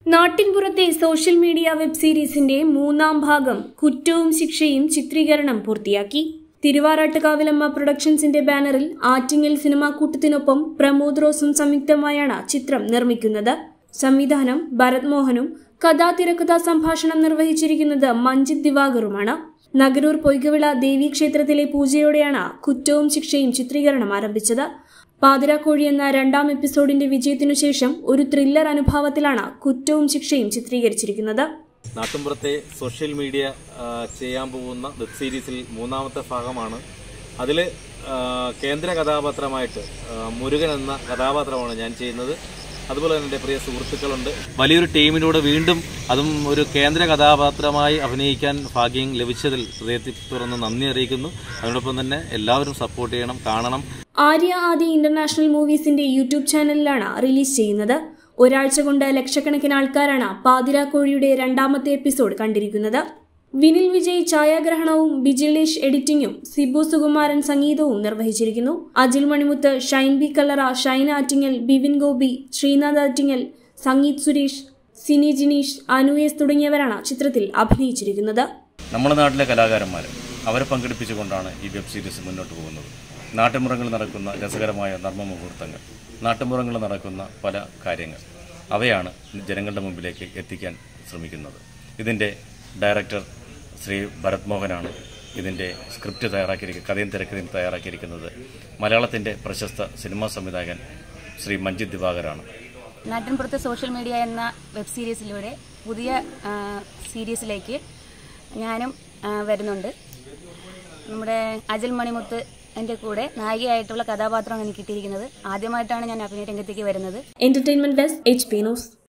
നാട്ടിൻപുറത്തെ social media web സീരീസിന്റെ മൂന്നാം ഭാഗം കുറ്റവും ശിക്ഷയും ചിത്രീകരണം പൂർത്തിയാക്കി തിരുവാറാട്ടുകാവിലമ്മ പ്രൊഡക്ഷൻസിന്റെ ബാനറിൽ ആറ്റിങ്ങൽ സിനിമാ കൂട്ടത്തിനൊപ്പം പ്രമോദ് റോസും സംയുക്തമായാണ് ചിത്രം നിർമ്മിക്കുന്നത് സംവിധാനം ഭരത് മോഹനും കഥാ തിരക്കഥാ സംഭാഷണം നിർവഹിച്ചിരിക്കുന്നത് മഞ്ജിത് ദിവാകറുമാണ് നഗരൂർ പൊയ്കവിള ദേവീക്ഷേത്രത്തിലെ പൂജയോടെയാണ് കുറ്റവും ശിക്ഷയും ചിത്രീകരണം ആരംഭിച്ചത് പാതിരാക്കോഴി എന്ന രണ്ടാം എപ്പിസോഡിന്റെ വിജയത്തിനു ശേഷം ഒരു ത്രില്ലർ അനുഭാവത്തിലാണ് കുറ്റവും ശിക്ഷയും ചിത്രീകരിച്ചിരിക്കുന്നത് നാട്ടുമ്പുറത്തെ സോഷ്യൽ മീഡിയ ആ, ചെയ്യാൻ പോകുന്ന വെബ് സീരീസിൽ മൂന്നാമത്തെ ഭാഗമാണ് അതിൽ കേന്ദ്ര കഥാപാത്രമായിട്ട് ആ, മുരുകൻ എന്ന കഥാപാത്രമാണ് ഞാൻ ചെയ്യുന്നത് അതുപോലെ തന്നെ എൻ്റെ പ്രിയ സുഹൃത്തുക്കളുണ്ട് വലിയൊരു ടീമിലൂടെ വീണ്ടും അതും ഒരു കേന്ദ്ര കഥാപാത്രമായി അഭിനയിക്കാൻ ഭാഗ്യം ലഭിച്ചതിൽ ഹൃദയത്തിൽ തുറന്ന് നന്ദി അറിയിക്കുന്നു അതിനോടൊപ്പം തന്നെ എല്ലാവരും സപ്പോർട്ട് ചെയ്യണം കാണണം ആര്യ ആദി ഇന്റർനാഷണൽ മൂവീസിന്റെ യൂട്യൂബ് ചാനലിലാണ് റിലീസ് ചെയ്യുന്നത് ഒരാഴ്ച കൊണ്ട് ലക്ഷക്കണക്കിന് ആൾക്കാരാണ് പാതിരാക്കോഴിയുടെ രണ്ടാമത്തെ എപ്പിസോഡ് കണ്ടിരിക്കുന്നത് വിനിൽ വിജയ് ഛായാഗ്രഹണവും ബിജിലേഷ് എഡിറ്റിംഗും സിബു സുകുമാരൻ സംഗീതവും നിർവഹിച്ചിരിക്കുന്നു അജിൽ മണിമുത്ത് ഷൈൻ ബി കല്ലറ ഷൈൻ ആറ്റിങ്ങൽ ബിവിൻ ഗോപി ശ്രീനാഥ് ആറ്റിങ്ങൽ സംഗീത് സുരേഷ് സിനി ജിനീഷ് അനു എസ് തുടങ്ങിയവരാണ് ചിത്രത്തിൽ അഭിനയിച്ചിരിക്കുന്നത് നമ്മുടെ നാട്ടിലെ കലാകാരന്മാർ അവരെ പങ്കെടുപ്പിച്ചുകൊണ്ടാണ് ഈ വെബ് സീരീസ് മുന്നോട്ട് പോകുന്നത് നാട്ടുമ്പുറങ്ങളിൽ നടക്കുന്ന രസകരമായ നർമ്മ മുഹൂർത്തങ്ങൾ നാട്ടുമ്പുറങ്ങളിൽ നടക്കുന്ന പല കാര്യങ്ങൾ അവയാണ് ജനങ്ങളുടെ മുമ്പിലേക്ക് എത്തിക്കാൻ ശ്രമിക്കുന്നത് ഇതിൻ്റെ ഡയറക്ടർ ശ്രീ ഭരത് മോഹനാണ് ഇതിൻ്റെ സ്ക്രിപ്റ്റ് തയ്യാറാക്കിയിരിക്കുന്നത് കഥയും തിരക്കഥയും തയ്യാറാക്കിയിരിക്കുന്നത് മലയാളത്തിൻ്റെ പ്രശസ്ത സിനിമാ സംവിധായകൻ ശ്രീ മഞ്ജിത് ദിവാകരാണ് നാട്ടിൻപുറത്തെ സോഷ്യൽ മീഡിയ എന്ന വെബ് സീരീസിലൂടെ പുതിയ ആ, സീരീസിലേക്ക് ഞാനും ആ, വരുന്നുണ്ട് നമ്മുടെ അജൽ മണിമുത്ത് എൻ്റെ കൂടെ നായികയായിട്ടുള്ള കഥാപാത്രമാണ് എനിക്ക് കിട്ടിയിരിക്കുന്നത് ആദ്യമായിട്ടാണ് ഞാൻ അഭിനയ രംഗത്തേക്ക് വരുന്നത് entertainment desk H P news